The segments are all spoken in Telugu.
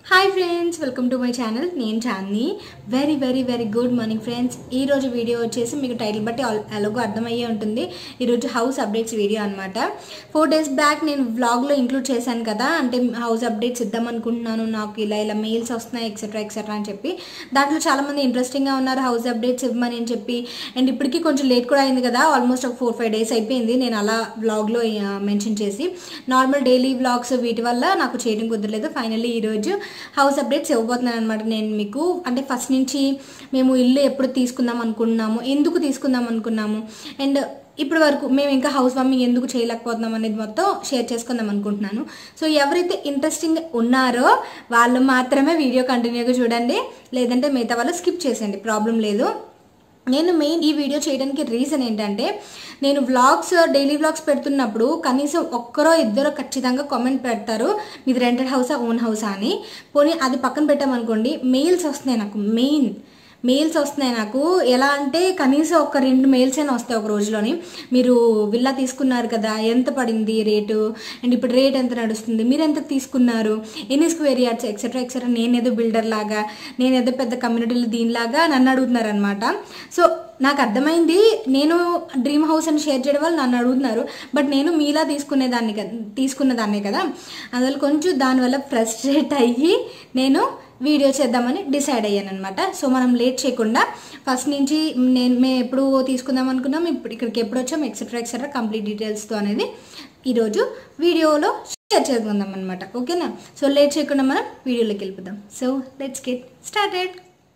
hi friends welcome to my channel నేను Chandi very very very good morning friends ఈ రోజు వీడియో వచ్చేసి మీకు టైటిల్ బట్టి ఆల్- ఎలాగో అర్థమయ్యే ఉంటుంది ఈరోజు హౌస్ అప్డేట్స్ వీడియో అనమాట ఫోర్ డేస్ బ్యాక్ నేను వ్లాగ్లో ఇంక్లూడ్ చేశాను కదా అంటే హౌస్ అప్డేట్స్ ఇద్దాం అనుకుంటున్నాను నాకు ఇలా ఇలా మెయిల్స్ వస్తున్నాయి ఎక్సెట్రా ఎక్సెట్రా అని చెప్పి దాంట్లో చాలామంది ఇంట్రెస్టింగ్గా ఉన్నారు హౌస్ అప్డేట్స్ ఇవ్వమని అని చెప్పి అండ్ ఇప్పటికీ కొంచెం లేట్ కూడా అయింది కదా ఆల్మోస్ట్ ఒక ఫోర్ ఫైవ్ డేస్ అయిపోయింది నేను అలా వ్లాగ్లో మెన్షన్ చేసి నార్మల్ డైలీ వ్లాగ్స్ వీటి వల్ల నాకు చేయడం కుదరలేదు ఫైనల్లీ ఈరోజు హౌస్ అప్డేట్స్ ఇవ్వబోతున్నాను అనమాట నేను మీకు అంటే ఫస్ట్ నుంచి మేము ఇల్లు ఎప్పుడు తీసుకుందాం అనుకున్నాము ఎందుకు తీసుకుందాం అనుకున్నాము అండ్ ఇప్పటి వరకు మేము ఇంకా హౌస్ వార్మింగ్ ఎందుకు చేయలేకపోతున్నాం అనేది మొత్తం షేర్ చేసుకుందాం అనుకుంటున్నాను సో ఎవరైతే ఇంట్రెస్టింగ్ ఉన్నారో వాళ్ళు మాత్రమే వీడియో కంటిన్యూగా చూడండి లేదంటే మిగతా వాళ్ళు స్కిప్ చేసేయండి ప్రాబ్లం లేదు నేను మెయిన్ ఈ వీడియో చేయడానికి రీజన్ ఏంటంటే నేను వ్లాగ్స్ డైలీ వ్లాగ్స్ పెడుతున్నప్పుడు కనీసం ఒక్కరో ఇద్దరో ఖచ్చితంగా కామెంట్ పెడతారు మీది రెంటెడ్ హౌసా ఓన్ హౌసా అని పోనీ అది పక్కన పెట్టామనుకోండి మెయిల్స్ వస్తున్నాయి నాకు మెయిన్ మెయిల్స్ వస్తున్నాయి నాకు ఎలా అంటే కనీసం ఒక రెండు మెయిల్స్ అయినా వస్తాయి ఒక రోజులోని మీరు విల్లా తీసుకున్నారు కదా ఎంత పడింది రేటు అండ్ ఇప్పుడు రేట్ ఎంత నడుస్తుంది మీరు ఎంత తీసుకున్నారు ఎన్ని స్క్వేర్ యార్డ్స్ ఎక్సెట్రా ఎక్సెట్రా నేనేదో బిల్డర్ లాగా నేనేదో పెద్ద కమ్యూనిటీలో దీనిలాగా నన్ను అడుగుతున్నారు అనమాట సో నాకు అర్థమైంది నేను డ్రీమ్ హౌస్ అని షేర్ చేయడం వల్ల నన్ను అడుగుతున్నారు బట్ నేను మీలా తీసుకునేదాన్ని కదా తీసుకున్నదాన్నే కదా అందువల్ల కొంచెం దానివల్ల ఫ్రస్ట్రేట్ అయ్యి నేను వీడియో చేద్దామని డిసైడ్ అయ్యాను అనమాట సో మనం లేట్ చేయకుండా ఫస్ట్ నుంచి నేను మేము ఎప్పుడు తీసుకుందాం అనుకున్నాం ఇప్పుడు ఇక్కడికి ఎప్పుడు వచ్చాం ఎక్సెట్రా ఎక్సెట్రా కంప్లీట్ డీటెయిల్స్తో అనేది ఈరోజు వీడియోలో షేర్ చేసుకుందాం అనమాట ఓకేనా సో లేట్ చేయకుండా మనం వీడియోలోకి వెళ్ళిపోదాం సో లెట్స్ గెట్ స్టార్టెడ్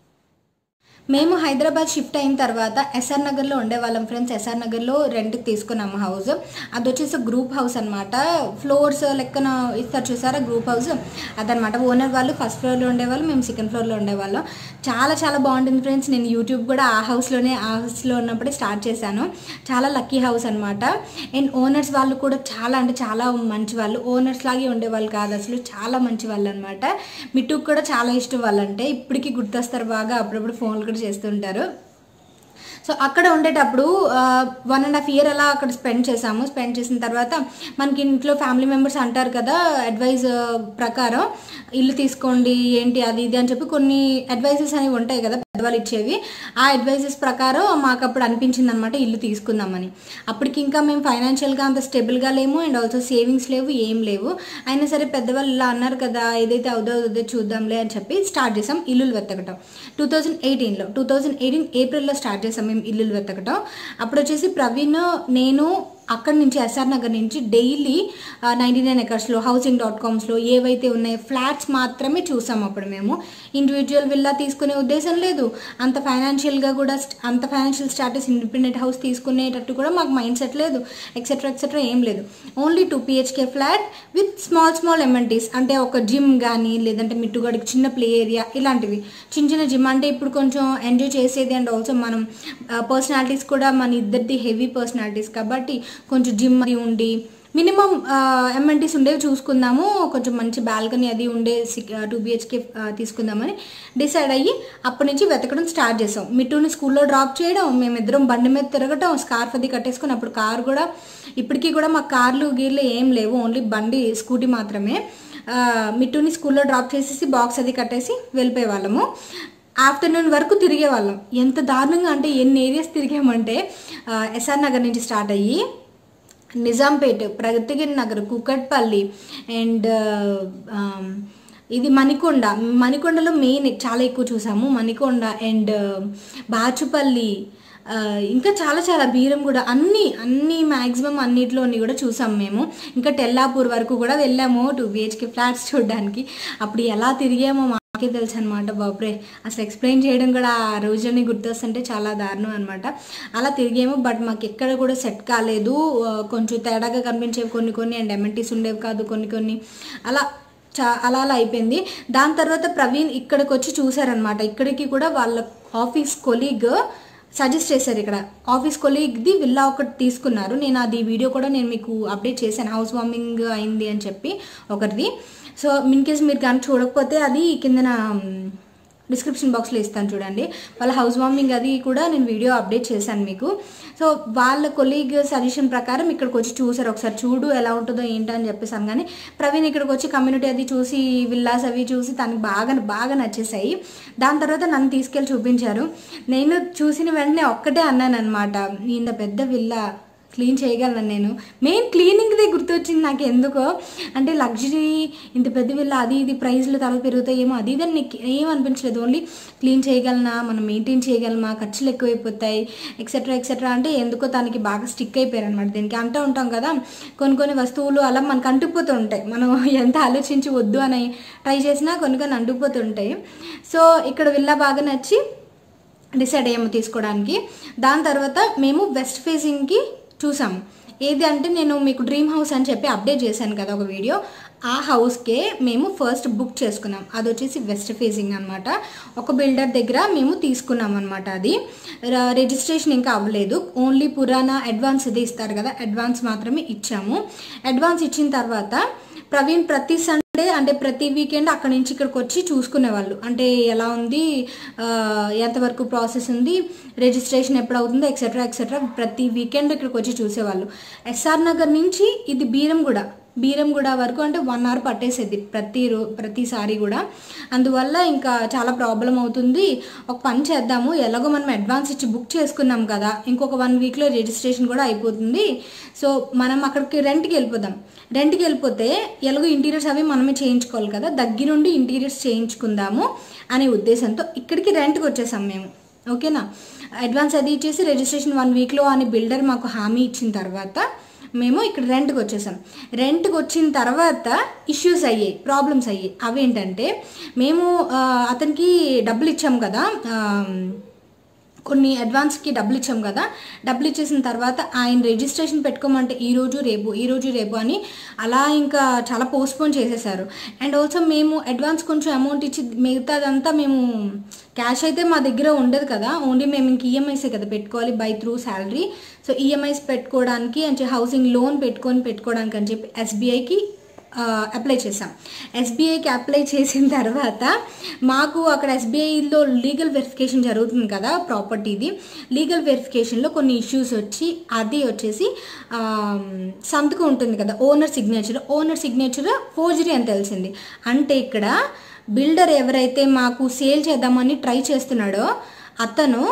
మేము హైదరాబాద్ షిఫ్ట్ అయిన తర్వాత ఎస్ఆర్ నగర్లో ఉండేవాళ్ళం ఫ్రెండ్స్ ఎస్ఆర్ నగర్లో రెంట్కి తీసుకున్నాము హౌస్ అది వచ్చేసి గ్రూప్ హౌస్ అనమాట ఫ్లోర్స్ లెక్కన ఇస్తారు చూసారా గ్రూప్ హౌస్ అదనమాట ఓనర్ వాళ్ళు ఫస్ట్ ఫ్లోర్లో ఉండేవాళ్ళు మేము సెకండ్ ఫ్లోర్లో ఉండేవాళ్ళం చాలా చాలా బాగుంటుంది ఫ్రెండ్స్ నేను యూట్యూబ్ కూడా ఆ హౌస్లోనే ఆ హౌస్లో ఉన్నప్పుడే స్టార్ట్ చేశాను చాలా లక్కీ హౌస్ అనమాట అండ్ ఓనర్స్ వాళ్ళు కూడా చాలా అంటే చాలా మంచి వాళ్ళు ఓనర్స్ లాగే ఉండేవాళ్ళు కాదు అసలు చాలా మంచి వాళ్ళు అనమాట మిట్టుకు కూడా చాలా ఇష్టం వాళ్ళంటే ఇప్పటికీ గుర్తొస్తారు బాగా అప్పుడప్పుడు ఫోన్లు కూడా చేస్తుంటారు సో అక్కడ ఉండేటప్పుడు వన్ అండ్ హాఫ్ ఇయర్ అలా అక్కడ స్పెండ్ చేసాము స్పెండ్ చేసిన తర్వాత మనకి ఇంట్లో ఫ్యామిలీ మెంబర్స్ అంటారు కదా అడ్వైజ్ ప్రకారం ఇల్లు తీసుకోండి ఏంటి అది ఇది అని చెప్పి కొన్ని అడ్వైజెస్ అనేవి ఉంటాయి కదా పెద్దవాళ్ళు ఇచ్చేవి ఆ అడ్వైజెస్ ప్రకారం మాకు అప్పుడు అనిపించింది అనమాట ఇల్లు తీసుకుందామని అప్పటికి ఇంకా మేము ఫైనాన్షియల్గా అంత స్టేబుల్గా లేము అండ్ ఆల్సో సేవింగ్స్ లేవు ఏం లేవు అయినా సరే పెద్దవాళ్ళు ఇలా అన్నారు కదా ఏదైతే అవుదో అదే చూద్దాంలే అని చెప్పి స్టార్ట్ చేసాం ఇల్లులు వెతకటం టూ థౌజండ్ ఎయిటీన్లో టూ థౌజండ్ ఎయిటీన్ ఏప్రిల్లో స్టార్ట్ చేసాం మేము ఇల్లులు వెతకటం అప్పుడు వచ్చేసి ప్రవీణ్ నేను అక్కడి నుంచి ఎస్ఆర్ నగర్ నుంచి డైలీ నైంటీ నైన్ ఎకర్స్లో హౌసింగ్ డాట్ కామ్స్లో ఏవైతే ఉన్నాయో ఫ్లాట్స్ మాత్రమే చూసాం అప్పుడు మేము ఇండివిజువల్ విల్లా తీసుకునే ఉద్దేశం లేదు అంత ఫైనాన్షియల్గా కూడా స్ట్- అంత ఫైనాన్షియల్ స్టాటస్ ఇండిపెండెంట్ హౌస్ తీసుకునేటట్టు కూడా మాకు మైండ్ సెట్ లేదు ఎక్సెట్రా ఎక్సెట్రా ఏం లేదు only two BHK flat with small small amenities అంటే ఒక జిమ్ కానీ లేదంటే మిట్టుగడికి చిన్న ప్లే ఏరియా ఇలాంటివి చిన్న చిన్న జిమ్ అంటే ఇప్పుడు కొంచెం ఎంజాయ్ చేసేది అండ్ ఆల్సో మనం పర్సనాలిటీస్ కూడా మన ఇద్దరిది హెవీ పర్సనాలిటీస్ కాబట్టి కొంచెం జిమ్ అది ఉండి మినిమం ఎంఎన్టీస్ ఉండేవి చూసుకుందాము కొంచెం మంచి బాల్కనీ అది ఉండే టూ బిహెచ్కే తీసుకుందామని డిసైడ్ అయ్యి అప్పటి నుంచి వెతకడం స్టార్ట్ చేసాం మిట్టుని స్కూల్లో డ్రాప్ చేయడం మేమిద్దరం బండి మీద తిరగటం స్కార్ఫ్ అది కట్టేసుకుని అప్పుడు కారు కూడా ఇప్పటికీ కూడా మా కార్లు గీర్లు ఏం లేవు ఓన్లీ బండి స్కూటీ మాత్రమే ఆ, మిట్టుని స్కూల్లో డ్రాప్ చేసేసి బాక్స్ అది కట్టేసి వెళ్ళిపోయే వాళ్ళము ఆఫ్టర్నూన్ వరకు తిరిగే వాళ్ళం ఎంత దారుణంగా అంటే ఎన్ని ఏరియాస్ తిరిగామంటే ఆ, ఎస్ఆర్ నగర్ నుంచి స్టార్ట్ అయ్యి నిజాంపేట్ ప్రగతిగిరి నగర్ కుకట్పల్లి అండ్ ఇది మణికొండ మణికొండలో మెయిన్ చాలా ఎక్కువ చూసాము మణికొండ అండ్ బాచుపల్లి ఆ, ఇంకా చాలా చాలా బీరం కూడా అన్ని అన్ని మ్యాక్సిమం అన్నిటిలోని కూడా చూసాం మేము ఇంకా టెల్లాపూర్ వరకు కూడా వెళ్ళాము టూ బిహెచ్కే ఫ్లాట్స్ చూడడానికి అప్పుడు ఎలా తిరిగామో మాకే తెలుసు అనమాట బాబ్రే అసలు ఎక్స్ప్లెయిన్ చేయడం కూడా ఆ రోజుని గుర్తొస్తుంటే చాలా దారుణం అనమాట అలా తిరిగాము బట్ మాకు ఎక్కడ కూడా సెట్ కాలేదు ఆ, కొంచెం తేడాగా కనిపించేవి కొన్ని కొన్ని అండ్ ఎమ్ఎన్టీస్ ఉండేవి కాదు కొన్ని కొన్ని అలా చా అలా అలా అయిపోయింది దాని తర్వాత ప్రవీణ్ ఇక్కడికి వచ్చి చూసారనమాట ఇక్కడికి కూడా వాళ్ళ ఆఫీస్ కొలీగ్ సజెస్ట్ చేశారు ఇక్కడ ఆఫీస్ కొలీగ్ది విల్లా ఒకటి తీసుకున్నారు నేను అది వీడియో కూడా నేను మీకు అప్డేట్ చేశాను హౌస్ వార్మింగ్ అయింది అని చెప్పి ఒకరిది సో ఇన్ కేస్ మీరు కానీ చూడకపోతే అది కిందన డిస్క్రిప్షన్ బాక్స్లో ఇస్తాను చూడండి వాళ్ళ హౌస్ వార్మింగ్ అది కూడా నేను వీడియో అప్డేట్ చేశాను మీకు సో వాళ్ళ కొలీగ్ సజెషన్ ప్రకారం ఇక్కడికి వచ్చి చూసారు ఒకసారి చూడు ఎలా ఉంటుందో ఏంటో అని చెప్పేసాను కానీ ప్రవీణ్ ఇక్కడికి వచ్చి కమ్యూనిటీ అది చూసి విల్లాస్ అవి చూసి తనకి బాగా బాగా నచ్చేసాయి దాని తర్వాత నన్ను తీసుకెళ్ళి చూపించారు నేను చూసిన వెంటనే ఒక్కటే అన్నాను అనమాట ఇంత పెద్ద విల్లా క్లీన్ చేయగలను నేను మెయిన్ క్లీనింగ్దే గుర్తొచ్చింది నాకు ఎందుకో అంటే లగ్జరీ ఇంత పెద్ద విల్ల అది ఇది ప్రైస్లు తర్వాత పెరుగుతాయేమో అది ఇది అని నీకు ఏం అనిపించలేదు ఓన్లీ క్లీన్ చేయగలనా మనం మెయింటైన్ చేయగలమా ఖర్చులు ఎక్కువైపోతాయి ఎక్సెట్రా ఎక్సెట్రా అంటే ఎందుకో తనకి బాగా స్టిక్ అయిపోయారు అనమాట దీనికి అంటూ ఉంటాం కదా కొన్ని కొన్ని వస్తువులు అలా మనకు అంటుకుపోతూ ఉంటాయి మనం ఎంత ఆలోచించి వద్దు అని ట్రై చేసినా కొన్ని కొన్ని అంటుకుపోతూ ఉంటాయి సో ఇక్కడ విల్ల బాగా నచ్చి డిసైడ్ అయ్యాము తీసుకోవడానికి దాని తర్వాత మేము వెస్ట్ ఫేసింగ్కి చూసాము ఏది అంటే నేను మీకు డ్రీమ్ హౌస్ అని చెప్పి అప్డేట్ చేశాను కదా ఒక వీడియో ఆ హౌస్కే మేము ఫస్ట్ బుక్ చేసుకున్నాం అది వచ్చేసి వెస్ట్ ఫేసింగ్ అనమాట ఒక బిల్డర్ దగ్గర మేము తీసుకున్నాం అనమాట అది ర- రిజిస్ట్రేషన్ ఇంకా అవ్వలేదు ఓన్లీ పురాణా అడ్వాన్స్ ఇది ఇస్తారు కదా అడ్వాన్స్ మాత్రమే ఇచ్చాము అడ్వాన్స్ ఇచ్చిన తర్వాత ప్రవీణ్ ప్రతి సండే అంటే ప్రతి వీకెండ్ అక్కడి నుంచి ఇక్కడికి వచ్చి చూసుకునేవాళ్ళు అంటే ఎలా ఉంది ఆ, ఎంతవరకు ప్రాసెస్ ఉంది రిజిస్ట్రేషన్ ఎప్పుడు అవుతుందో ఎక్సెట్రా ఎక్సెట్రా ప్రతి వీకెండ్ ఇక్కడికి వచ్చి చూసేవాళ్ళు ఎస్ఆర్ నగర్ నుంచి ఇది బీరంగూడ బీరంగూడ వరకు అంటే వన్ అవర్ పట్టేసేది ప్రతి రో ప్రతిసారి కూడా అందువల్ల ఇంకా చాలా ప్రాబ్లం అవుతుంది ఒక పని చేద్దాము ఎలాగో మనం అడ్వాన్స్ ఇచ్చి బుక్ చేసుకున్నాం కదా ఇంకొక వన్ వీక్లో రిజిస్ట్రేషన్ కూడా అయిపోతుంది సో మనం అక్కడికి రెంట్కి వెళ్ళిపోదాం రెంట్కి వెళ్ళిపోతే ఎలాగో ఇంటీరియర్స్ అవి మనమే చేయించుకోవాలి కదా దగ్గరుండి ఇంటీరియర్స్ చేయించుకుందాము అనే ఉద్దేశంతో ఇక్కడికి రెంట్కి వచ్చేసాం మేము ఓకేనా అడ్వాన్స్ అది ఇచ్చేసి రిజిస్ట్రేషన్ వన్ వీక్లో అని బిల్డర్ మాకు హామీ ఇచ్చిన తర్వాత మేము ఇక్కడ రెంట్కి వచ్చేసాం రెంట్కి వచ్చిన తర్వాత ఇష్యూస్ అయ్యాయి ప్రాబ్లమ్స్ అయ్యాయి అవేంటంటే మేము ఆ, అతనికి డబ్బులు ఇచ్చాం కదా ఆ, కొన్ని అడ్వాన్స్కి డబ్బులు ఇచ్చాం కదా డబ్బులు ఇచ్చేసిన తర్వాత ఆయన రిజిస్ట్రేషన్ పెట్టుకోమంటే ఈ రోజు రేపు ఈ రోజు రేపు అని అలా ఇంకా చాలా పోస్ట్పోన్ చేసేసారు అండ్ ఆల్సో మేము అడ్వాన్స్ కొంచెం అమౌంట్ ఇచ్చి మిగతాదంతా మేము క్యాష్ అయితే మా దగ్గర ఉండదు కదా ఓన్లీ మేము ఇంక ఈఎంఐసే కదా పెట్టుకోవాలి by through salary so EMIs పెట్టుకోవడానికి అంటే హౌసింగ్ లోన్ పెట్టుకొని పెట్టుకోవడానికి అని చెప్పి ఎస్బీఐకి అప్లై చేసాం ఎస్బీఐకి అప్లై చేసిన తర్వాత మాకు అక్కడ ఎస్బీఐలో లీగల్ వెరిఫికేషన్ జరుగుతుంది కదా ప్రాపర్టీది లీగల్ వెరిఫికేషన్లో కొన్ని ఇష్యూస్ వచ్చి అది వచ్చేసి ఆ, సంతకం ఉంటుంది కదా owner signature owner signature forgery అని తెలిసింది అంటే ఇక్కడ బిల్డర్ ఎవరైతే మాకు సేల్ చేద్దామని ట్రై చేస్తున్నాడో అతను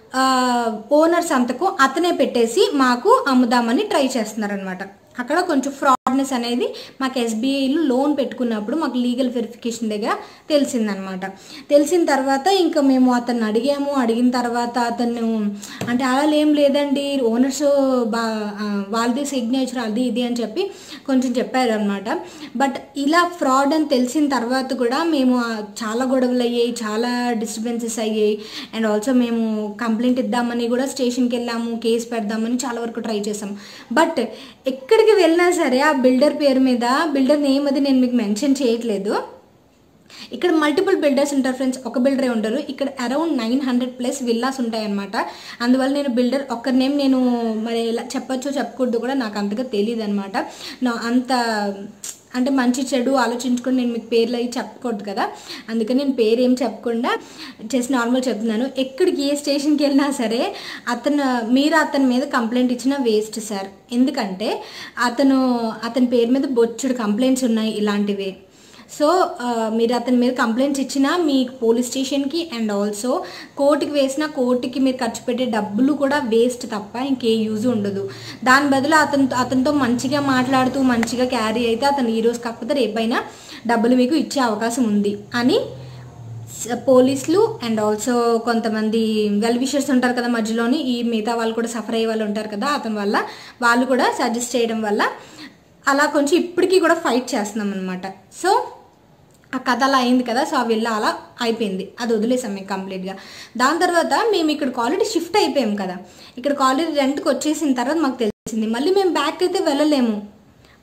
ఓనర్ సంతకం అతనే పెట్టేసి మాకు అమ్ముదామని ట్రై చేస్తున్నారనమాట అక్కడ కొంచెం ఫ్రాడ్నెస్ అనేది మాకు ఎస్బీఐలో లోన్ పెట్టుకున్నప్పుడు మాకు లీగల్ వెరిఫికేషన్ దగ్గర తెలిసిందనమాట తెలిసిన తర్వాత ఇంకా మేము అతన్ని అడిగాము అడిగిన తర్వాత అతను అంటే అలా ఏం లేదండి ఓనర్స్ బా ఆ, వాళ్ళది సిగ్నేచర్ అది ఇది అని చెప్పి కొంచెం చెప్పారు అనమాట బట్ ఇలా ఫ్రాడ్ అని తెలిసిన తర్వాత కూడా మేము ఆ, చాలా గొడవలు అయ్యాయి చాలా డిస్టర్బెన్సెస్ అయ్యాయి అండ్ ఆల్సో మేము కంప్లైంట్ ఇద్దామని కూడా స్టేషన్కి వెళ్ళాము కేసు పెడదామని చాలా వరకు ట్రై చేసాం బట్ ఎక్కడికి వెళ్ళినా సరే ఆ బిల్డర్ పేరు మీద బిల్డర్ నేమ్ అది నేను మీకు మెన్షన్ చేయట్లేదు ఇక్కడ మల్టిపుల్ బిల్డర్స్ ఉంటారు ఫ్రెండ్స్ ఒక బిల్డరే ఉంటారు ఇక్కడ around nine hundred plus villas ఉంటాయి అనమాట అందువల్ల నేను బిల్డర్ ఒక్కరి నేమ్ నేను మరి ఎలా చెప్పొచ్చో చెప్పకూడదు కూడా నాకు అంతగా తెలియదు అనమాట నా అంత అంటే మంచి చెడు ఆలోచించుకొని నేను మీకు పేర్లు అవి చెప్పకూడదు కదా అందుకని నేను పేరు ఏం చెప్పకుండా జస్ట్ నార్మల్ చెప్తున్నాను ఎక్కడికి ఏ స్టేషన్కి వెళ్ళినా సరే అతను మీరు అతని మీద కంప్లైంట్ ఇచ్చినా వేస్ట్ సార్ ఎందుకంటే అతను అతని పేరు మీద బొచ్చుడు కంప్లైంట్స్ ఉన్నాయి ఇలాంటివి సో ఆ, మీరు అతని మీద కంప్లైంట్స్ ఇచ్చినా మీ పోలీస్ స్టేషన్కి అండ్ ఆల్సో కోర్టుకి వేసిన కోర్టుకి మీరు ఖర్చు పెట్టే డబ్బులు కూడా వేస్ట్ తప్ప ఇంకే యూజ్ ఉండదు దాని బదులు అతను అతనితో మంచిగా మాట్లాడుతూ మంచిగా క్యారీ అయితే అతను ఈ రోజు కాకపోతే రేపైనా డబ్బులు మీకు ఇచ్చే అవకాశం ఉంది అని స- పోలీసులు అండ్ ఆల్సో కొంతమంది వెల్ విషర్స్ ఉంటారు కదా మధ్యలోని ఈ మిగతా వాళ్ళు కూడా సఫర్ అయ్యే వాళ్ళు ఉంటారు కదా అతని వల్ల వాళ్ళు కూడా సజెస్ట్ చేయడం వల్ల అలా కొంచెం ఇప్పటికీ కూడా ఫైట్ చేస్తున్నాం అనమాట సో ఆ కథ అలా అయింది కదా సో ఆ వెళ్ళ అలా అయిపోయింది అది వదిలేసాం మేము కంప్లీట్గా దాని తర్వాత మేము ఇక్కడికి ఆల్రెడీ షిఫ్ట్ అయిపోయాం కదా ఇక్కడికి ఆల్రెడీ రెంట్కి వచ్చేసిన తర్వాత మాకు తెలిసింది మళ్ళీ మేము బ్యాక్ అయితే వెళ్ళలేము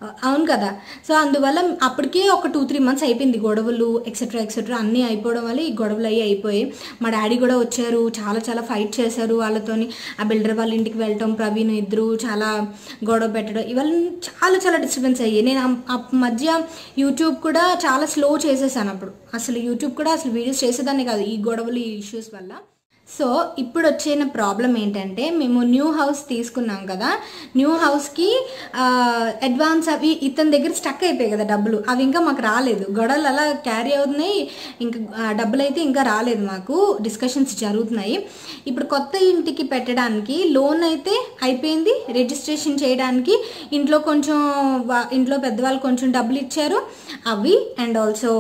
అవును కదా సో అందువల్ల అప్పటికే ఒక టూ త్రీ మంత్స్ అయిపోయింది గొడవలు ఎక్సెట్రా ఎక్సెట్రా అన్నీ అయిపోవడం వల్ల ఈ గొడవలు అయ్యి అయిపోయాయి మా డాడీ కూడా వచ్చారు చాలా చాలా ఫైట్ చేశారు వాళ్ళతోని ఆ బిల్డర్ వాళ్ళ ఇంటికి వెళ్ళటం ప్రవీణ్ ఇద్దరు చాలా గొడవ పెట్టడం ఇవన్నీ చాలా చాలా డిస్టర్బెన్స్ అయ్యాయి నేను ఆ- ఆ మధ్య యూట్యూబ్ కూడా చాలా స్లో చేసేసాను అప్పుడు అసలు యూట్యూబ్ కూడా అసలు వీడియోస్ చేసేదాన్ని కాదు ఈ గొడవలు ఈ ఇష్యూస్ వల్ల సో ఇప్పుడు వచ్చిన ప్రాబ్లం ఏంటంటే మేము న్యూ హౌస్ తీసుకున్నాం కదా న్యూ హౌస్కి అడ్వాన్స్ అవి ఇతని దగ్గర స్టక్ అయిపోయాయి కదా డబ్బులు అవి ఇంకా మాకు రాలేదు గొడవలు అలా క్యారీ అవుతున్నాయి ఇంకా ఆ, డబ్బులు అయితే ఇంకా రాలేదు మాకు డిస్కషన్స్ జరుగుతున్నాయి ఇప్పుడు కొత్త ఇంటికి పెట్టడానికి లోన్ అయితే అయిపోయింది రిజిస్ట్రేషన్ చేయడానికి ఇంట్లో కొంచెం వా- ఇంట్లో పెద్దవాళ్ళు కొంచెం డబ్బులు ఇచ్చారు అవి అండ్ ఆల్సో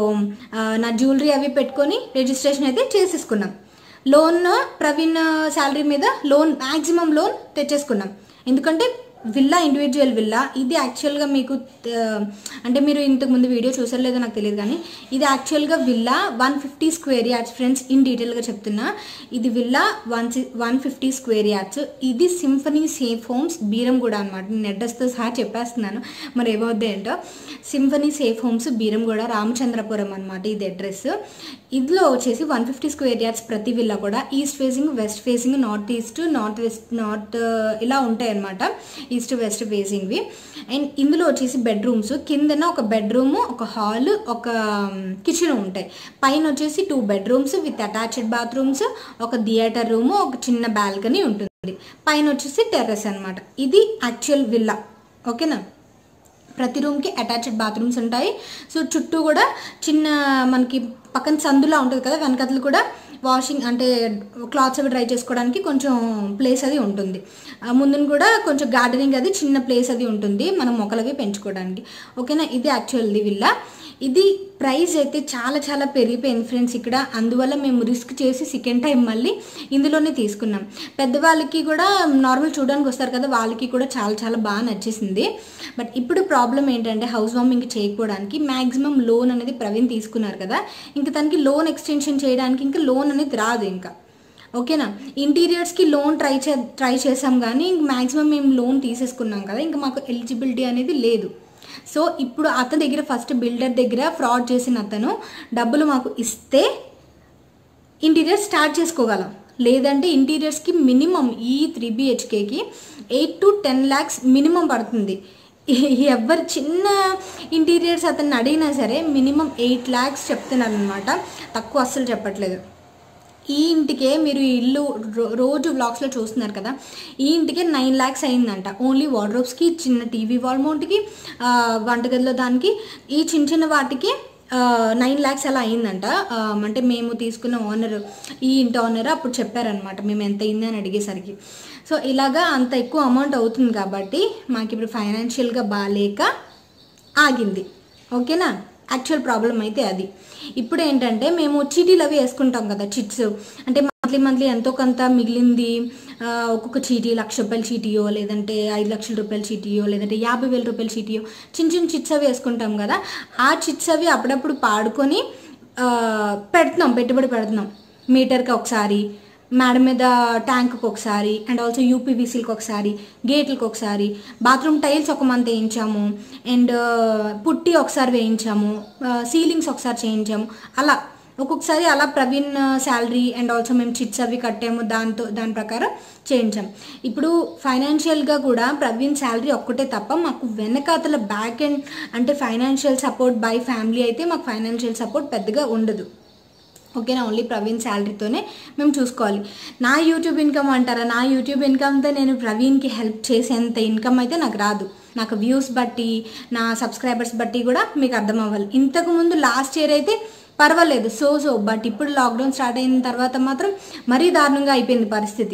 నా జ్యువెలరీ అవి పెట్టుకొని రిజిస్ట్రేషన్ అయితే చేసేసుకున్నాం లోన్ ప్రవీణ్ శాలరీ మీద లోన్ మ్యాక్సిమం లోన్ తెచ్చేసుకున్నాం ఎందుకంటే విల్లా ఇండివిజువల్ విల్లా ఇది యాక్చువల్గా మీకు ఆ, అంటే మీరు ఇంతకు ముందు వీడియో చూసారో లేదో నాకు తెలియదు కానీ ఇది యాక్చువల్గా villa one fifty square yards friends in డీటెయిల్గా చెప్తున్నా ఇది villa one one fifty square yards ఇది సింఫనీ సేఫ్ హోమ్స్ బీరంగూడ అనమాట నేను అడ్రస్తో సహా చెప్పేస్తున్నాను మరి ఏమవుద్ది ఏంటో Symphony Safe Homes Beeramguda Ramachandrapuram అనమాట ఇది అడ్రస్ ఇందులో వచ్చేసి వన్ ఫిఫ్టీ స్క్వేర్ యార్డ్స్ ప్రతి విల్లా కూడా east facing west facing north east north west north ఇలా ఉంటాయి అనమాట ఈస్ట్ వెస్ట్ ఫేసింగ్వి అండ్ ఇందులో వచ్చేసి బెడ్రూమ్స్ కిందన ఒక బెడ్రూమ్ ఒక హాల్ ఒక కిచెన్ ఉంటాయి పైన వచ్చేసి two bedrooms with attached bathrooms ఒక థియేటర్ రూమ్ ఒక చిన్న బాల్కనీ ఉంటుంది పైన వచ్చేసి టెర్రస్ అన్నమాట ఇది యాక్చువల్ విల్లా ఓకేనా ప్రతి రూమ్కి అటాచ్డ్ బాత్రూమ్స్ ఉంటాయి సో చుట్టూ కూడా చిన్న మనకి పక్కన సందులా ఉంటుంది కదా వెనకతలు కూడా వాషింగ్ అంటే క్లాత్స్ అవి డ్రై చేసుకోవడానికి కొంచెం ప్లేస్ అది ఉంటుంది ఆ ముందున కూడా కొంచెం గార్డెనింగ్ అది చిన్న ప్లేస్ అది ఉంటుంది మనం మొక్కలవి పెంచుకోవడానికి ఓకేనా ఇది యాక్చువల్ది విల్లా ఇది ప్రైస్ అయితే చాలా చాలా పెరిగిపోయింది ఫ్రెండ్స్ ఇక్కడ అందువల్ల మేము రిస్క్ చేసి సెకండ్ టైం మళ్ళీ ఇందులోనే తీసుకున్నాం పెద్దవాళ్ళకి కూడా నార్మల్ చూడడానికి వస్తారు కదా వాళ్ళకి కూడా చాలా చాలా బాగా నచ్చేసింది బట్ ఇప్పుడు ప్రాబ్లం ఏంటంటే హౌస్ వార్మింగ్ చేయకపోవడానికి మ్యాక్సిమం లోన్ అనేది ప్రవీణ్ తీసుకున్నారు కదా ఇంకా తనకి లోన్ ఎక్స్టెన్షన్ చేయడానికి ఇంకా లోన్ అనేది రాదు ఇంకా ఓకేనా ఇంటీరియర్స్కి లోన్ ట్రై చే ట్రై చేసాం కానీ ఇంక మ్యాక్సిమం మేము లోన్ తీసేసుకున్నాం కదా ఇంకా మాకు ఎలిజిబిలిటీ అనేది లేదు సో ఇప్పుడు అతని దగ్గర ఫస్ట్ బిల్డర్ దగ్గర ఫ్రాడ్ చేసిన అతను డబ్బులు మాకు ఇస్తే ఇంటీరియర్ స్టార్ట్ చేసుకోగలం లేదంటే ఇంటీరియర్స్కి మినిమం ఈ త్రీ బిహెచ్కేకి eight to ten lakhs minimum పడుతుంది ఎవరు చిన్న ఇంటీరియర్స్ అతన్ని అడిగినా సరే మినిమం ఎయిట్ ల్యాక్స్ చెప్తున్నారు అనమాట తక్కువ అస్సలు చెప్పట్లేదు ఈ ఇంటికే మీరు ఈ ఇల్లు రో- రోజు వ్లాగ్స్లో చూస్తున్నారు కదా ఈ ఇంటికే నైన్ ల్యాక్స్ అయిందంట ఓన్లీ వార్డ్రోబ్స్కి చిన్న టీవీ వాల్ మౌంట్కి ఆ, వంటగదిలో దానికి ఈ చిన్న చిన్న వాటికి నైన్ ల్యాక్స్ అలా అయిందంట ఆ, అంటే మేము తీసుకున్న ఓనర్ ఈ ఇంటి ఓనర్ అప్పుడు చెప్పారనమాట మేము ఎంత అయింది అని అడిగేసరికి సో ఇలాగా అంత ఎక్కువ అమౌంట్ అవుతుంది కాబట్టి మాకు ఇప్పుడు ఫైనాన్షియల్గా బాగాలేక ఆగింది ఓకేనా యాక్చువల్ ప్రాబ్లం అయితే అది ఇప్పుడు ఏంటంటే మేము చీటీలు అవి వేసుకుంటాం కదా చిట్స్ అంటే మంత్లీ మంత్లీ ఎంతో కొంత మిగిలింది ఆ, ఒక్కొక్క చీటీ లక్ష రూపాయల చీటీయో లేదంటే ఐదు లక్షల రూపాయల చీటీయో లేదంటే యాభై వేల రూపాయల చీటీయో చిన్న చిన్న చిట్స్ అవి వేసుకుంటాం కదా ఆ చిట్స్ అవి అప్పుడప్పుడు పాడుకొని ఆ, పెడుతున్నాం పెట్టుబడి పెడుతున్నాం మీటర్కి ఒకసారి మేడ మీద ట్యాంక్కి ఒకసారి అండ్ ఆల్సో యూపీవీసీకి ఒకసారి గేట్లకు ఒకసారి బాత్రూమ్ టైల్స్ ఒక మంత్ వేయించాము అండ్ పుట్టి ఒకసారి వేయించాము సీలింగ్స్ ఒకసారి చేయించాము అలా ఒక్కొక్కసారి అలా ప్రవీణ్ శాలరీ అండ్ ఆల్సో మేము చిట్స్ అవి కట్టాము దాంతో దాని ప్రకారం చేయించాం ఇప్పుడు ఫైనాన్షియల్గా కూడా ప్రవీణ్ శాలరీ ఒక్కటే తప్ప మాకు వెనకాతల బ్యాక్ అండ్ అంటే ఫైనాన్షియల్ సపోర్ట్ బై ఫ్యామిలీ అయితే మాకు ఫైనాన్షియల్ సపోర్ట్ పెద్దగా ఉండదు ఓకేనా ఓన్లీ ప్రవీణ్ శాలరీతోనే మేము చూసుకోవాలి నా యూట్యూబ్ ఇన్కమ్ అంటారా నా యూట్యూబ్ ఇన్కమ్తో నేను ప్రవీణ్కి హెల్ప్ చేసేంత ఇన్కమ్ అయితే నాకు రాదు నాకు వ్యూస్ బట్టి నా సబ్స్క్రైబర్స్ బట్టి కూడా మీకు అర్థం అవ్వాలి ఇంతకు ముందు లాస్ట్ ఇయర్ అయితే పర్వాలేదు సో సో బట్ ఇప్పుడు లాక్డౌన్ స్టార్ట్ అయిన తర్వాత మాత్రం మరీ దారుణంగా అయిపోయింది పరిస్థితి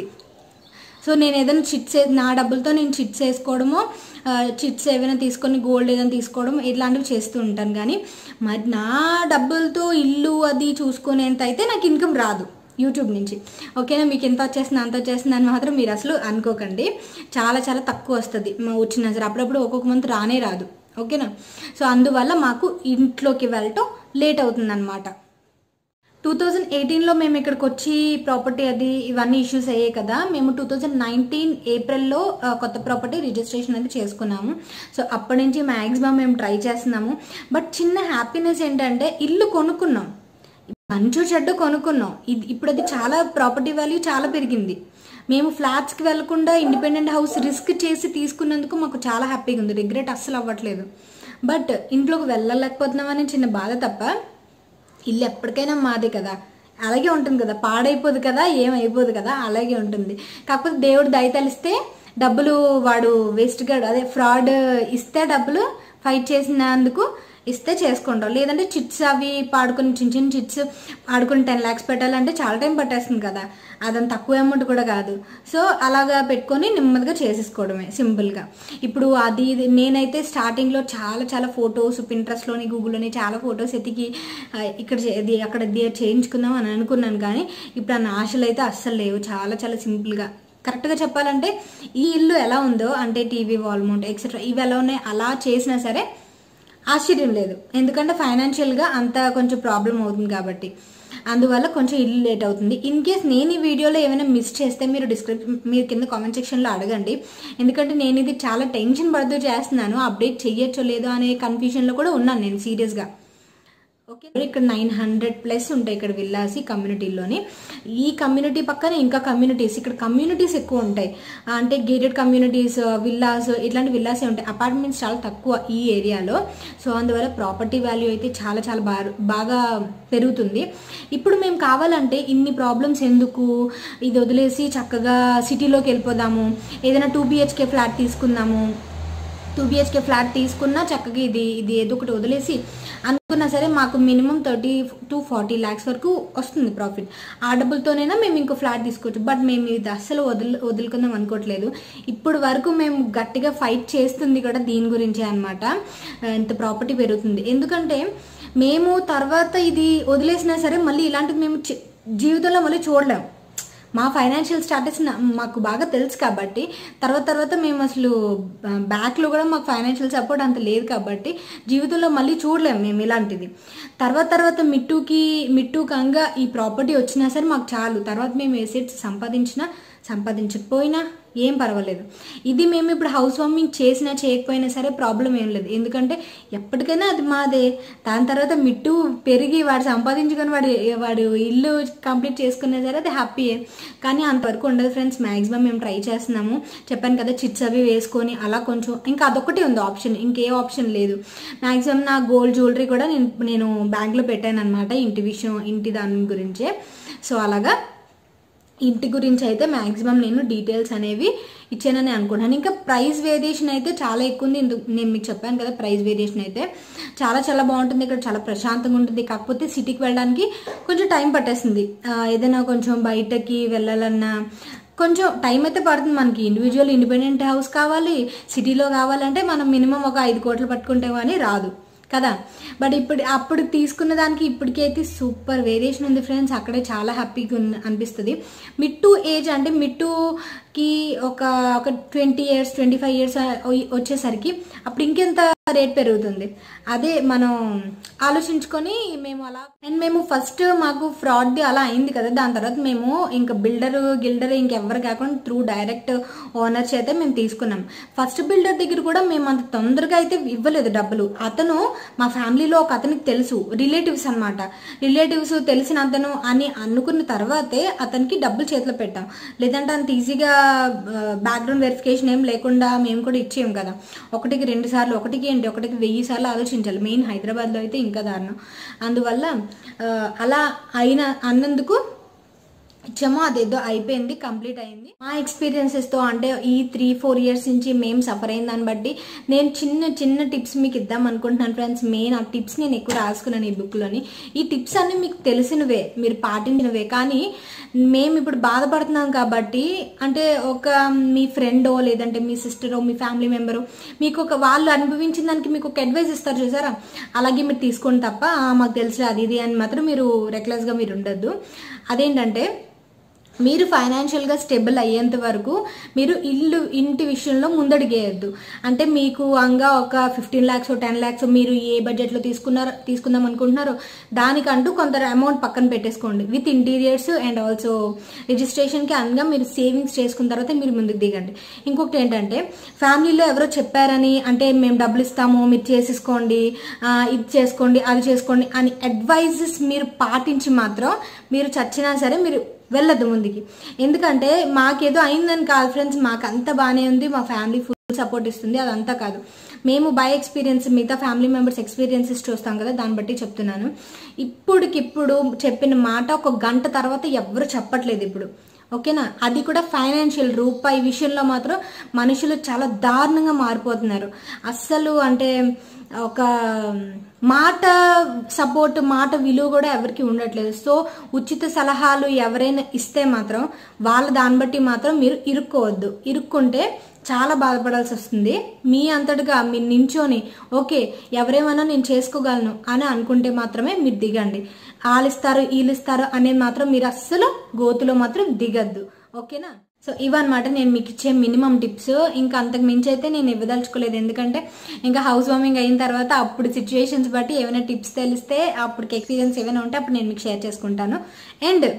సో నేను ఏదైనా చిట్స్ వే- నా డబ్బులతో నేను చిట్స్ వేసుకోవడమో ఆ, చిట్స్ ఏమైనా తీసుకొని గోల్డ్ ఏదైనా తీసుకోవడం ఇట్లాంటివి చేస్తూ ఉంటాను కానీ మరి నా డబ్బులతో ఇల్లు అది చూసుకునేంత అయితే నాకు ఇన్కమ్ రాదు యూట్యూబ్ నుంచి ఓకేనా మీకు ఎంత వచ్చేస్తుంది అంత వచ్చేస్తుంది అని మాత్రం మీరు అసలు అనుకోకండి చాలా చాలా తక్కువ వస్తుంది మా వచ్చినా సరే అప్పుడప్పుడు ఒక్కొక్క మంత్ రానే రాదు ఓకేనా సో అందువల్ల మాకు ఇంట్లోకి వెళ్ళటం లేట్ అవుతుంది టూ థౌజండ్ ఎయిటీన్లో మేము ఇక్కడికి వచ్చి ప్రాపర్టీ అది ఇవన్నీ ఇష్యూస్ అయ్యాయి కదా మేము టూ థౌజండ్ నైన్టీన్ ఏప్రిల్లో ఆ, కొత్త ప్రాపర్టీ రిజిస్ట్రేషన్ అది చేసుకున్నాము సో అప్పటి నుంచి మ్యాక్సిమం మేము ట్రై చేస్తున్నాము బట్ చిన్న హ్యాపీనెస్ ఏంటంటే ఇల్లు కొనుక్కున్నాం మంచు చెడ్డ కొనుక్కున్నాం ఇది ఇప్పుడు అది చాలా ప్రాపర్టీ వాల్యూ చాలా పెరిగింది మేము ఫ్లాట్స్కి వెళ్లకుండా ఇండిపెండెంట్ హౌస్ రిస్క్ చేసి తీసుకున్నందుకు మాకు చాలా హ్యాపీగా ఉంది రిగ్రెట్ అస్సలు అవ్వట్లేదు బట్ ఇంట్లోకి వెళ్ళలేకపోతున్నామని చిన్న బాధ తప్ప ఇల్లు ఎప్పటికైనా మాదే కదా అలాగే ఉంటుంది కదా పాడైపోదు కదా ఏమైపోదు కదా అలాగే ఉంటుంది కాకపోతే దేవుడు దయతలిస్తే డబ్బులు వాడు వేస్ట్గా అదే ఫ్రాడ్ ఇస్తే డబ్బులు ఫైట్ చేసినందుకు ఇస్తే చేసుకుంటాం లేదంటే చిట్స్ అవి పాడుకుని చిన్న చిన్న చిట్స్ పాడుకుని టెన్ ల్యాక్స్ పెట్టాలంటే చాలా టైం పట్టేస్తుంది కదా అదంత తక్కువ అమౌంట్ కూడా కాదు సో అలాగా పెట్టుకొని నెమ్మదిగా చేసేసుకోవడమే సింపుల్గా ఇప్పుడు అది ఇది నేనైతే స్టార్టింగ్లో చాలా చాలా ఫొటోస్ పింట్రెస్ట్లోని గూగుల్లోని చాలా ఫొటోస్ ఎతికి ఆ, ఇక్కడ చే- ఇది అక్కడ ఇది చేయించుకుందాం అని అనుకున్నాను కానీ ఇప్పుడు ఆ ఆశలు అయితే అస్సలు లేవు చాలా చాలా సింపుల్గా కరెక్ట్గా చెప్పాలంటే ఈ ఇల్లు ఎలా ఉందో అంటే టీవీ వాల్ మౌంట్ ఎక్సెట్రా ఇవి ఎలా ఉన్నాయి అలా చేసినా సరే ఆశ్చర్యం లేదు ఎందుకంటే ఫైనాన్షియల్గా అంత కొంచెం ప్రాబ్లం అవుతుంది కాబట్టి అందువల్ల కొంచెం ఇల్లు లేట్ అవుతుంది ఇన్ కేస్ నేను ఈ వీడియోలో ఏమైనా మిస్ చేస్తే మీరు డిస్క్రిప్షన్ మీరు కింద కామెంట్ సెక్షన్లో అడగండి ఎందుకంటే నేను ఇది చాలా టెన్షన్ పడుతూ చేస్తున్నాను అప్డేట్ చెయ్యొచ్చో లేదో అనే కన్ఫ్యూజన్లో కూడా ఉన్నాను నేను సీరియస్గా ఓకే ఇక్కడ నైన్ హండ్రెడ్ ప్లస్ ఉంటాయి ఇక్కడ విల్లాస్ ఈ కమ్యూనిటీలోని ఈ కమ్యూనిటీ పక్కన ఇంకా కమ్యూనిటీస్ ఇక్కడ కమ్యూనిటీస్ ఎక్కువ ఉంటాయి అంటే గేటెడ్ కమ్యూనిటీస్ విల్లాస్ ఇట్లాంటి విల్లాసే ఉంటాయి అపార్ట్మెంట్స్ చాలా తక్కువ ఈ ఏరియాలో సో అందువల్ల ప్రాపర్టీ వాల్యూ అయితే చాలా చాలా బాగా బాగా పెరుగుతుంది ఇప్పుడు మేము కావాలంటే ఇన్ని ప్రాబ్లమ్స్ ఎందుకు ఇది వదిలేసి చక్కగా సిటీలోకి వెళ్ళిపోదాము ఏదైనా టూ బిహెచ్కే ఫ్లాట్ తీసుకుందాము టూ బిహెచ్కే ఫ్లాట్ తీసుకున్నా చక్కగా ఇది ఇది ఏదో ఒకటి వదిలేసి అనుకున్నా సరే మాకు minimum thirty to forty lakhs వరకు వస్తుంది ప్రాఫిట్ ఆ డబ్బులతోనైనా మేము ఇంకో ఫ్లాట్ తీసుకోవచ్చు బట్ మేము ఇది అస్సలు వదులు వదులుకుందాం అనుకోవట్లేదు ఇప్పుడు వరకు మేము గట్టిగా ఫైట్ చేస్తుంది కూడా దీని గురించే అనమాట ఇంత ప్రాపర్టీ పెరుగుతుంది ఎందుకంటే మేము తర్వాత ఇది వదిలేసినా సరే మళ్ళీ ఇలాంటివి మేము చి- జీవితంలో మళ్ళీ చూడలేము మా ఫైనాన్షియల్ స్టాటస్ నా- మాకు బాగా తెలుసు కాబట్టి తర్వాత తర్వాత మేము అసలు బ్యాక్లో కూడా మాకు ఫైనాన్షియల్ సపోర్ట్ అంత లేదు కాబట్టి జీవితంలో మళ్ళీ చూడలేము మేము ఇలాంటిది తర్వాత తర్వాత మిట్టుకి మిట్టుకంగా ఈ ప్రాపర్టీ వచ్చినా సరే మాకు చాలు తర్వాత మేము ఎసెట్స్ సంపాదించినా సంపాదించకపోయినా ఏం పర్వాలేదు ఇది మేము ఇప్పుడు హౌస్ వార్మింగ్ చేసినా చేయకపోయినా సరే ప్రాబ్లం ఏం లేదు ఎందుకంటే ఎప్పటికైనా అది మాదే దాని తర్వాత మిట్టు పెరిగి వాడు సంపాదించుకొని వాడు వాడు ఇల్లు కంప్లీట్ చేసుకున్నా సరే అది హ్యాపీయే కానీ అంతవరకు ఉండదు ఫ్రెండ్స్ మ్యాక్సిమం మేము ట్రై చేస్తున్నాము చెప్పాను కదా చిట్స్ అవి వేసుకొని అలా కొంచెం ఇంకా అదొకటి ఉంది ఆప్షన్ ఇంకే ఆప్షన్ లేదు మ్యాక్సిమం నా గోల్డ్ జ్యువెలరీ కూడా నేను నేను బ్యాంక్లో పెట్టాను అనమాట ఇంటి విషయం ఇంటి దాని గురించే సో అలాగా ఇంటి గురించి అయితే మ్యాక్సిమం నేను డీటెయిల్స్ అనేవి ఇచ్చానని అనుకుంటున్నాను ఇంకా ప్రైస్ వేరియేషన్ అయితే చాలా ఎక్కువ ఉంది ఇందు- నేను మీకు చెప్పాను కదా ప్రైస్ వేరియేషన్ అయితే చాలా చాలా బాగుంటుంది ఇక్కడ చాలా ప్రశాంతంగా ఉంటుంది కాకపోతే సిటీకి వెళ్ళడానికి కొంచెం టైం పట్టేస్తుంది ఆ, ఏదైనా కొంచెం బయటకి వెళ్ళాలన్నా కొంచెం టైం అయితే పడుతుంది మనకి ఇండివిజువల్ ఇండిపెండెంట్ హౌస్ కావాలి సిటీలో కావాలంటే మనం మినిమం ఒక ఐదు కోట్లు పట్టుకుంటే కానీ రాదు కదా బట్ ఇప్పుడు అప్పుడు తీసుకున్న దానికి ఇప్పటికైతే సూపర్ వేరియేషన్ ఉంది ఫ్రెండ్స్ అక్కడే చాలా హ్యాపీగా ఉన్న అనిపిస్తుంది మిడ్ టు ఏజ్ అంటే మిడ్ కి ఒక ఒక twenty years twenty five years వచ్చేసరికి అప్పుడు ఇంకెంత రేట్ పెరుగుతుంది అదే మనం ఆలోచించుకొని మేము అలా అండ్ మేము ఫస్ట్ మాకు ఫ్రాడ్ అలా అయింది కదా దాని తర్వాత మేము ఇంకా బిల్డర్ గిల్డర్ ఇంకెవ్వరు కాకుండా త్రూ డైరెక్ట్ ఓనర్స్ అయితే మేము తీసుకున్నాం ఫస్ట్ బిల్డర్ దగ్గర కూడా మేము అంత తొందరగా అయితే ఇవ్వలేదు డబ్బులు అతను మా ఫ్యామిలీలో ఒక అతనికి తెలుసు రిలేటివ్స్ అన్నమాట రిలేటివ్స్ తెలిసిన అతను అని అనుకున్న తర్వాతే అతనికి డబ్బులు చేతిలో పెట్టాం లేదంటే అంత ఈజీగా బ్యాక్గ్రౌండ్ వెరిఫికేషన్ ఏం లేకుండా మేము కూడా ఇచ్చేయం కదా ఒకటికి రెండు సార్లు ఒకటికి ఏంటి ఒకటికి వెయ్యి సార్లు ఆలోచించాలి మెయిన్ హైదరాబాద్లో అయితే ఇంకా దారుణం అందువల్ల ఆ, అలా అయిన అన్నందుకు ఇచ్చామో అదేదో అయిపోయింది కంప్లీట్ అయింది మా ఎక్స్పీరియన్సెస్ తో అంటే ఈ త్రీ ఫోర్ ఇయర్స్ నుంచి మేము సఫర్ అయిన దాన్ని బట్టి నేను చిన్న చిన్న టిప్స్ మీకు ఇద్దాం అనుకుంటున్నాను ఫ్రెండ్స్ మెయిన్ ఆ టిప్స్ నేను ఎక్కువ రాసుకున్నాను ఈ బుక్ లోని ఈ టిప్స్ అన్ని మీకు తెలిసినవే మీరు పాటించినవే కానీ మేము ఇప్పుడు బాధపడుతున్నాం కాబట్టి అంటే ఒక మీ ఫ్రెండో లేదంటే మీ సిస్టరో మీ ఫ్యామిలీ మెంబరో మీకు ఒక వాళ్ళు అనుభవించిన దానికి మీకు ఒక అడ్వైస్ ఇస్తారు చూసారా అలాగే మీరు తీసుకోండి తప్ప "ఆ, మాకు తెలుసు అది ఇది అని మాత్రం మీరు రెక్లెస్గా మీరు ఉండొద్దు అదేంటంటే మీరు ఫైనాన్షియల్గా స్టేబుల్ అయ్యేంత వరకు మీరు ఇల్లు ఇంటి విషయంలో ముందడిగేయద్దు అంటే మీకు అంగా ఒక ఫిఫ్టీన్ ల్యాక్స్ టెన్ ల్యాక్స్ మీరు ఏ బడ్జెట్లో తీసుకున్నారో తీసుకుందాం అనుకుంటున్నారో దానికంటూ కొంత అమౌంట్ పక్కన పెట్టేసుకోండి విత్ ఇంటీరియర్స్ అండ్ ఆల్సో రిజిస్ట్రేషన్కి అనగా మీరు సేవింగ్స్ చేసుకున్న తర్వాత మీరు ముందుకు దిగండి ఇంకొకటి ఏంటంటే ఫ్యామిలీలో ఎవరో చెప్పారని అంటే మేము డబ్బులు ఇస్తాము మీరు చేసేసుకోండి ఆ, ఇది చేసుకోండి అది చేసుకోండి అని అడ్వైజెస్ మీరు పాటించి మాత్రం మీరు చచ్చినా సరే మీరు వెళ్ళదు ముందుకి ఎందుకంటే మాకేదో అయిందని కాదు ఫ్రెండ్స్ మాకు అంత బాగానే ఉంది మా ఫ్యామిలీ ఫుల్ సపోర్ట్ ఇస్తుంది అదంతా కాదు మేము బై ఎక్స్పీరియన్స్ మిగతా ఫ్యామిలీ మెంబర్స్ ఎక్స్పీరియన్సెస్ చూస్తాం కదా దాన్ని బట్టి చెప్తున్నాను ఇప్పుడుకిప్పుడు చెప్పిన మాట ఒక గంట తర్వాత ఎవ్వరు చెప్పట్లేదు ఇప్పుడు ఓకేనా అది కూడా ఫైనాన్షియల్ రూపాయి విషయంలో మాత్రం మనుషులు చాలా దారుణంగా మారిపోతున్నారు అస్సలు అంటే ఒక మాట సపోర్ట్ మాట విలువ కూడా ఎవరికి ఉండట్లేదు సో ఉచిత సలహాలు ఎవరైనా ఇస్తే మాత్రం వాళ్ళ దాన్ని బట్టి మాత్రం మీరు ఇరుక్కోవద్దు ఇరుక్కుంటే చాలా బాధపడాల్సి వస్తుంది మీ అంతటిగా మీరు నించోని ఓకే ఎవరేమైనా నేను చేసుకోగలను అని అనుకుంటే మాత్రమే మీరు దిగండి వాళ్ళిస్తారు వీళ్ళిస్తారు అనేది మాత్రం మీరు అస్సలు గోతులో మాత్రం దిగద్దు ఓకేనా సో ఇవన్నమాట నేను మీకు ఇచ్చే మినిమం టిప్స్ ఇంకా అంతకు మించి అయితే నేను ఇవ్వదలుచుకోలేదు ఎందుకంటే ఇంకా హౌస్ వార్మింగ్ అయిన తర్వాత అప్పుడు సిచ్యువేషన్స్ బట్టి ఏమైనా టిప్స్ తెలిస్తే అప్పటికి ఎక్స్పీరియన్స్ ఏమైనా ఉంటే అప్పుడు నేను మీకు షేర్ చేసుకుంటాను అండ్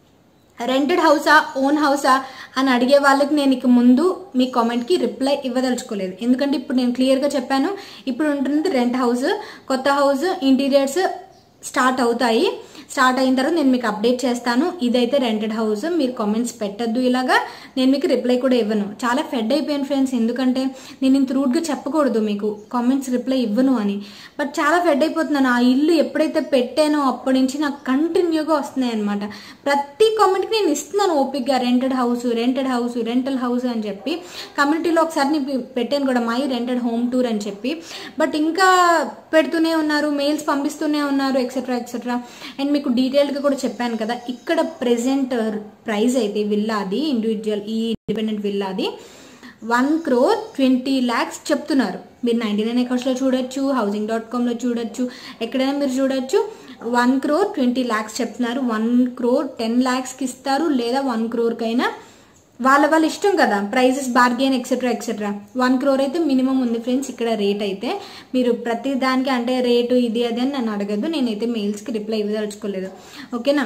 రెంటెడ్ హౌసా ఓన్ హౌసా అని అడిగే వాళ్ళకి నేను ఇక ముందు మీ కామెంట్కి రిప్లై ఇవ్వదలుచుకోలేదు ఎందుకంటే ఇప్పుడు నేను క్లియర్గా చెప్పాను ఇప్పుడు ఉంటుంది రెంట్ హౌస్ కొత్త హౌస్ ఇంటీరియర్స్ స్టార్ట్ అవుతాయి స్టార్ట్ అయిన తర్వాత నేను మీకు అప్డేట్ చేస్తాను ఇదైతే రెంటెడ్ హౌస్ మీరు కామెంట్స్ పెట్టద్దు ఇలాగా నేను మీకు రిప్లై కూడా ఇవ్వను చాలా ఫెడ్ అయిపోయాను ఫ్రెండ్స్ ఎందుకంటే నేను ఇంత రూడ్గా చెప్పకూడదు మీకు కామెంట్స్ రిప్లై ఇవ్వను అని బట్ చాలా ఫెడ్ అయిపోతున్నాను ఆ ఇల్లు ఎప్పుడైతే పెట్టానో అప్పటి నుంచి నాకు కంటిన్యూగా వస్తున్నాయి అనమాట ప్రతి కామెంట్కి నేను ఇస్తున్నాను ఓపిక్గా rented house rented house rental house అని చెప్పి కమ్యూనిటీలో ఒకసారి నేను పెట్టాను కూడా మై రెంటెడ్ హోమ్ టూర్ అని చెప్పి బట్ ఇంకా పెడుతూనే ఉన్నారు మెయిల్స్ పంపిస్తూనే ఉన్నారు ఎక్సెట్రా ఎక్సెట్రా అండ్ మీకు డీటెయిల్డ్గా కూడా చెప్పాను కదా ఇక్కడ ప్రెసెంట్ ప్రైస్ అయితే విల్లాది ఇండివిజువల్ ఈ ఇండిపెండెంట్ విల్లాది వన్ క్రోర్ ట్వంటీ ల్యాక్స్ చెప్తున్నారు మీరు నైంటీ నైన్ ఎకర్స్లో చూడొచ్చు హౌసింగ్ డాట్ కామ్లో చూడొచ్చు ఎక్కడైనా మీరు చూడొచ్చు వన్ క్రోర్ ట్వంటీ ల్యాక్స్ చెప్తున్నారు వన్ క్రోర్ టెన్ ల్యాక్స్కి ఇస్తారు లేదా వన్ క్రోర్కైనా వాళ్ళ వాళ్ళ ఇష్టం కదా prices bargain etcetera etcetera one crore అయితే మినిమం ఉంది ఫ్రెండ్స్ ఇక్కడ రేట్ అయితే మీరు ప్రతి దానికి అంటే రేటు ఇది అది అని నన్ను అడగద్దు నేనైతే మెయిల్స్కి రిప్లై ఇవ్వదలుచుకోలేదు ఓకేనా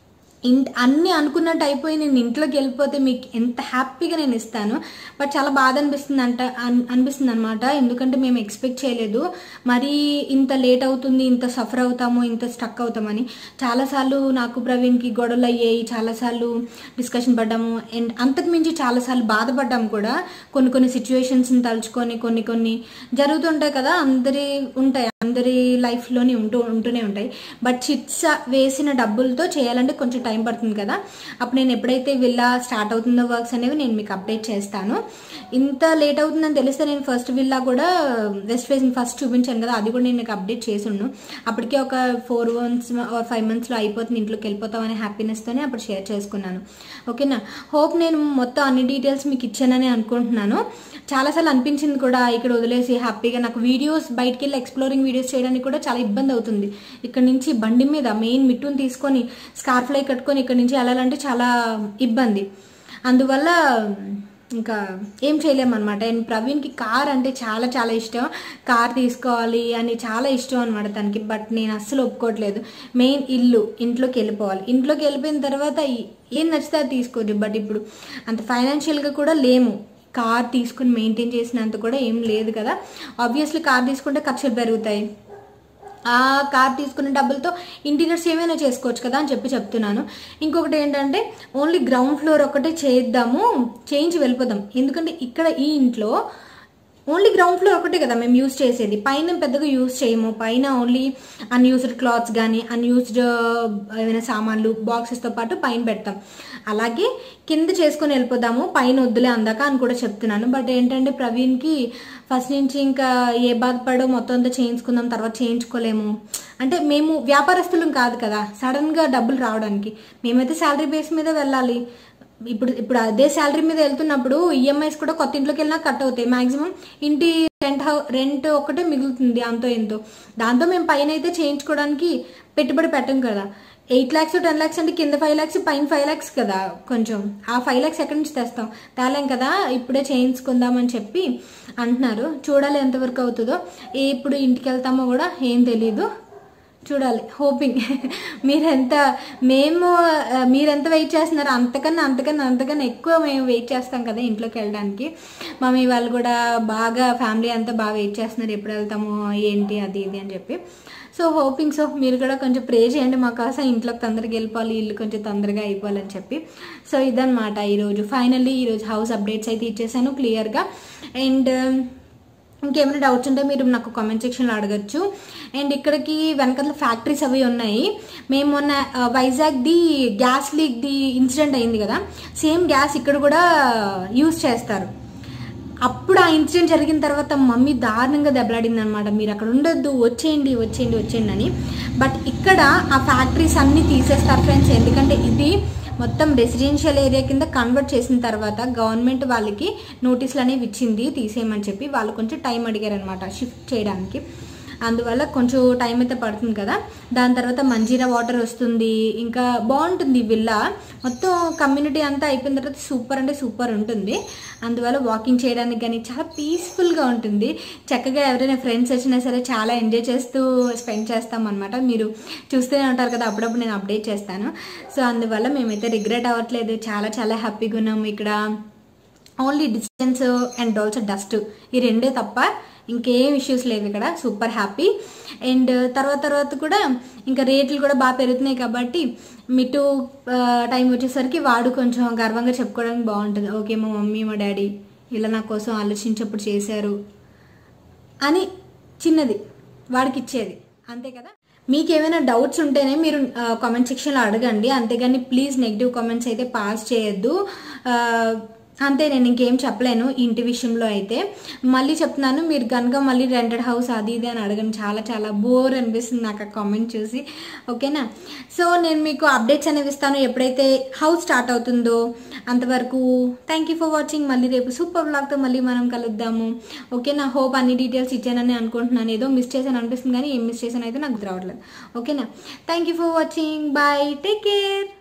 ఇన్ అన్నీ అనుకున్నట్టు అయిపోయి నేను ఇంట్లోకి వెళ్ళిపోతే మీకు ఎంత హ్యాపీగా నేను ఇస్తాను బట్ చాలా బాధ అనిపిస్తుంది అంట అన్- అనిపిస్తుంది అనమాట ఎందుకంటే మేము ఎక్స్పెక్ట్ చేయలేదు మరీ ఇంత లేట్ అవుతుంది ఇంత సఫర్ అవుతాము ఇంత స్టక్ అవుతామని చాలాసార్లు నాకు ప్రవీణ్కి గొడవలు అయ్యాయి చాలాసార్లు డిస్కషన్ పడ్డాము అండ్ అంతకు మించి చాలాసార్లు బాధపడ్డాము కూడా కొన్ని కొన్ని సిచ్యువేషన్స్ని తలుచుకొని కొన్ని కొన్ని జరుగుతుంటాయి కదా అందరి ఉంటాయి అందరి లైఫ్లోని ఉంటూ ఉంటూనే ఉంటాయి బట్ చిట్స్ వేసిన డబ్బులతో చేయాలంటే కొంచెం టైం పడుతుంది కదా అప్పుడు నేను ఎప్పుడైతే విల్లా స్టార్ట్ అవుతుందో వర్క్స్ అనేవి నేను మీకు అప్డేట్ చేస్తాను ఇంత లేట్ అవుతుందని తెలిస్తే నేను ఫస్ట్ విల్లా కూడా వెస్ట్ ఫేసింగ్ ఫస్ట్ చూపించాను కదా అది కూడా నేను మీకు అప్డేట్ చేసిండు అప్పటికే ఒక ఫోర్ మంత్స్ ఆర్ ఫైవ్ మంత్స్లో అయిపోతుంది ఇంట్లోకి వెళ్ళిపోతామనే హ్యాపీనెస్తోనే అప్పుడు షేర్ చేసుకున్నాను ఓకేనా హోప్ నేను మొత్తం అన్ని డీటెయిల్స్ మీకు ఇచ్చానని అనుకుంటున్నాను చాలాసార్లు అనిపించింది కూడా ఇక్కడ వదిలేసి హ్యాపీగా నాకు వీడియోస్ బయటికి వెళ్ళి ఎక్స్ప్లోరింగ్ వీడియోస్ చేయడానికి కూడా చాలా ఇబ్బంది అవుతుంది ఇక్కడ నుంచి బండి మీద మెయిన్ మిట్టుని తీసుకొని స్కార్ఫ్ లై కట్టుకొని ఇక్కడ నుంచి వెళ్ళాలంటే చాలా ఇబ్బంది అందువల్ల ఇంకా ఏం చేయలేమన్నమాట అండ్ ప్రవీణ్కి కార్ అంటే చాలా చాలా ఇష్టం కార్ తీసుకోవాలి అని చాలా ఇష్టం అనమాట తనకి బట్ నేను అస్సలు ఒప్పుకోవట్లేదు మెయిన్ ఇల్లు ఇంట్లోకి వెళ్ళిపోవాలి ఇంట్లోకి వెళ్ళిపోయిన తర్వాత ఈ- ఏం నచ్చితే అది తీసుకోవచ్చు బట్ ఇప్పుడు అంత ఫైనాన్షియల్గా కూడా లేము కార్ తీసుకుని మెయింటైన్ చేసినంత కూడా ఏం లేదు కదా ఆబ్వియస్లీ కార్ తీసుకుంటే ఖర్చులు పెరుగుతాయి ఆ కార్ తీసుకున్న డబ్బులతో ఇంటీరియర్స్ ఏమైనా చేసుకోవచ్చు కదా అని చెప్పి చెప్తున్నాను ఇంకొకటి ఏంటంటే ఓన్లీ గ్రౌండ్ ఫ్లోర్ ఒకటే చేద్దాము చేయించి వెళ్ళిపోదాం ఎందుకంటే ఇక్కడ ఈ ఇంట్లో ఓన్లీ గ్రౌండ్ ఫ్లోర్ ఒకటే కదా మేము యూజ్ చేసేది పైన పెద్దగా యూజ్ చేయము పైన ఓన్లీ అన్యూజ్డ్ క్లాత్స్ కానీ అన్యూజ్డ్ ఏమైనా సామాన్లు బాక్సెస్తో పాటు పైన పెడతాం అలాగే కింద చేసుకొని వెళ్ళిపోదాము పైన వద్దులే అందాక అని కూడా చెప్తున్నాను బట్ ఏంటంటే ప్రవీణ్కి ఫస్ట్ నుంచి ఇంకా ఏ బాధపడో మొత్తం అంతా చేయించుకుందాం తర్వాత చేయించుకోలేము అంటే మేము వ్యాపారస్తులం కాదు కదా సడన్గా డబ్బులు రావడానికి మేమైతే శాలరీ బేస్ మీద వెళ్ళాలి ఇప్పుడు ఇప్పుడు అదే శాలరీ మీద వెళ్తున్నప్పుడు ఈఎంఐస్ కూడా కొత్త ఇంట్లోకి వెళ్ళినా కట్ అవుతాయి మాక్సిమం ఇంటి రెంట్ హౌ రెంట్ ఒకటే మిగులుతుంది అంతో ఎంతో దాంతో మేము పైన అయితే చేయించుకోవడానికి పెట్టుబడి పెట్టం కదా ఎయిట్ ల్యాక్స్ టెన్ ల్యాక్స్ అంటే కింద ఫైవ్ ల్యాక్స్ పైన ఫైవ్ ల్యాక్స్ కదా కొంచెం ఆ ఫైవ్ ల్యాక్స్ ఎక్కడి నుంచి తెస్తాం తేలేం కదా ఇప్పుడే చేయించుకుందామని చెప్పి అంటున్నారు చూడాలి ఎంతవరకు అవుతుందో ఇప్పుడు ఇంటికి వెళ్తామో కూడా ఏం తెలీదు చూడాలి హోపింగ్ మీరెంత మేము ఆ, మీరెంత వెయిట్ చేస్తున్నారు అంతకన్నా అంతకన్నా అంతకన్నా ఎక్కువ మేము వెయిట్ చేస్తాం కదా ఇంట్లోకి వెళ్ళడానికి మమ్మీ వాళ్ళు కూడా బాగా ఫ్యామిలీ అంతా బాగా వెయిట్ చేస్తున్నారు ఎప్పుడు వెళ్తాము ఏంటి అది ఇది అని చెప్పి సో హోపింగ్ సో మీరు కూడా కొంచెం ప్రే చేయండి మా కోసం ఇంట్లోకి తొందరగా వెళ్ళిపోవాలి ఇల్లు కొంచెం తొందరగా అయిపోవాలని చెప్పి సో ఇదన్నమాట ఈరోజు ఫైనల్లీ ఈరోజు హౌస్ అప్డేట్స్ అయితే ఇచ్చేసాను క్లియర్గా అండ్ ఇంకేమైనా డౌట్స్ ఉంటే మీరు నాకు కామెంట్ సెక్షన్లో అడగచ్చు అండ్ ఇక్కడికి వెనకాల ఫ్యాక్టరీస్ అవి ఉన్నాయి మేము మొన్న ఆ, వైజాగ్ది గ్యాస్ లీక్ది ఇన్సిడెంట్ అయింది కదా సేమ్ గ్యాస్ ఇక్కడ కూడా యూస్ చేస్తారు అప్పుడు ఆ ఇన్సిడెంట్ జరిగిన తర్వాత మమ్మీ దారుణంగా దెబ్బలాడింది అనమాట మీరు అక్కడ ఉండొద్దు వచ్చేయండి వచ్చేయండి వచ్చేయండి అని బట్ ఇక్కడ ఆ ఫ్యాక్టరీస్ అన్ని తీసేస్తారు ఫ్రెండ్స్ ఎందుకంటే ఇది మొత్తం రెసిడెన్షియల్ ఏరియా కింద కన్వర్ట్ చేసిన తర్వాత గవర్నమెంట్ వాళ్ళకి నోటీసులు అనేవి ఇచ్చింది తీసేయమని చెప్పి వాళ్ళు కొంచెం టైం అడిగారు అనమాట షిఫ్ట్ చేయడానికి అందువల్ల కొంచెం టైం అయితే పడుతుంది కదా దాని తర్వాత మంజీరా వాటర్ వస్తుంది ఇంకా బాగుంటుంది ఈ విల్లా మొత్తం కమ్యూనిటీ అంతా అయిపోయిన తర్వాత సూపర్ అంటే సూపర్ ఉంటుంది అందువల్ల వాకింగ్ చేయడానికి కానీ చాలా పీస్ఫుల్గా ఉంటుంది చక్కగా ఎవరైనా ఫ్రెండ్స్ వచ్చినా సరే చాలా ఎంజాయ్ చేస్తూ స్పెండ్ చేస్తాం అనమాట మీరు చూస్తూనే ఉంటారు కదా అప్పుడప్పుడు నేను అప్డేట్ చేస్తాను సో అందువల్ల మేమైతే రిగ్రెట్ అవ్వట్లేదు చాలా చాలా హ్యాపీగా ఉన్నాము ఇక్కడ only distance and also dust ఈ రెండే తప్ప ఇంకేం ఇష్యూస్ లేవు ఇక్కడ సూపర్ హ్యాపీ అండ్ తర్వాత తర్వాత కూడా ఇంకా రేట్లు కూడా బాగా పెరుగుతున్నాయి కాబట్టి మిట్టు టైం వచ్చేసరికి వాడు కొంచెం గర్వంగా చెప్పుకోవడానికి బాగుంటుంది ఓకే మా మమ్మీ మా డాడీ ఇలా నా కోసం ఆలోచించప్పుడు చేశారు అని చిన్నది వాడికి ఇచ్చేది అంతే కదా మీకు ఏమైనా డౌట్స్ ఉంటేనే మీరు కామెంట్ సెక్షన్లో అడగండి అంతేగాని ప్లీజ్ నెగిటివ్ కామెంట్స్ అయితే పాస్ చేయొద్దు ఆ, అంతే నేను ఇంకేం చెప్పలేను ఇంటి విషయంలో అయితే మళ్ళీ చెప్తున్నాను మీరు కనుక మళ్ళీ రెంటెడ్ హౌస్ అది ఇది అని అడగండి చాలా చాలా బోర్ అనిపిస్తుంది నాకు ఆ కామెంట్ చూసి ఓకేనా సో నేను మీకు అప్డేట్స్ అనేవి ఇస్తాను ఎప్పుడైతే హౌస్ స్టార్ట్ అవుతుందో అంతవరకు థ్యాంక్ యూ ఫర్ వాచింగ్ మళ్ళీ రేపు సూపర్ బ్లాగ్తో మళ్ళీ మనం కలుద్దాము ఓకేనా హోప్ అన్ని డీటెయిల్స్ ఇచ్చానని అనుకుంటున్నాను ఏదో మిస్ చేశాను అనిపిస్తుంది కానీ ఏం మిస్ చేశాను అయితే నాకు గుర్తు రావట్లేదు ఓకేనా thank you for watching bye take care